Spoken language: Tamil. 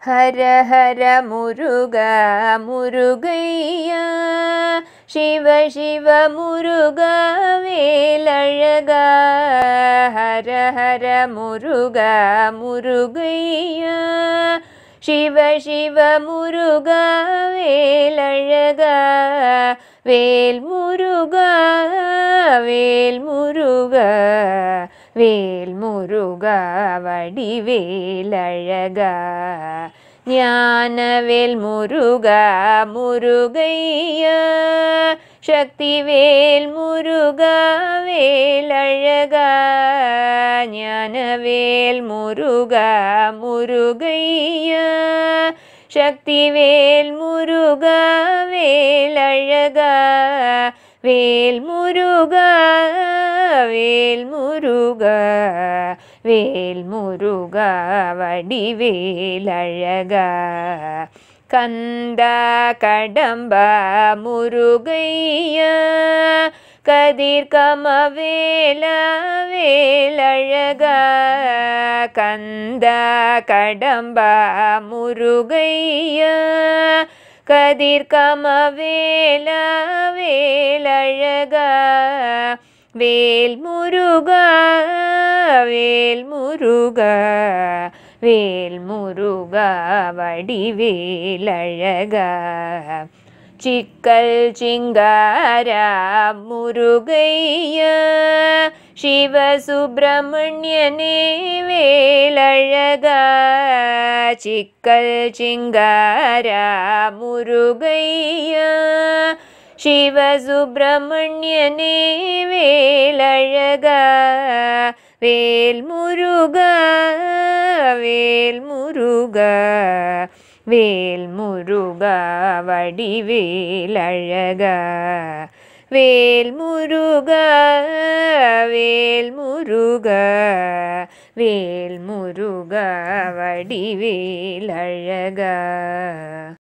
ஹர ஹர முருக முருகையா சிவ சிவ முருக வேலழகா ஹர ஹர முருக முருகையா சிவ சிவ முருக வேலழகா வேல் முருகா வேல் முருகா வேல் முருகா வடிவேலழகா ஞானவேல் முருகா முருகையா சக்திவேல் முருகா வேலழகா ஞானவேல் முருகா முருகையா சக்திவேல் முருகா வேலழகா வேல் முருகா வேல் முருகா வேல் முருகா வடிவேலழகா கந்தா கடம்பா முருகையா கதிர் கமவேல வேலழகா கந்தா கடம்பா முருகையா கதிர் கமவேல வேலழகா வேல் முருகா வேல் முருகா வேல் முருகா வடிவேலழகா சிக்கல் சிங்காரா முருகையா சிவசுப்பிரமணியனே வேலழகா சிக்கல் சிங்காரா முருகையா சிவசுப்பிரமணியனே வேலழகா வேல் முருகா வேல் முருகா வேல் முருகா வடிவேலழகா வேல் முருகா வேல் முருகா வேல் முருகா வடிவேலழகா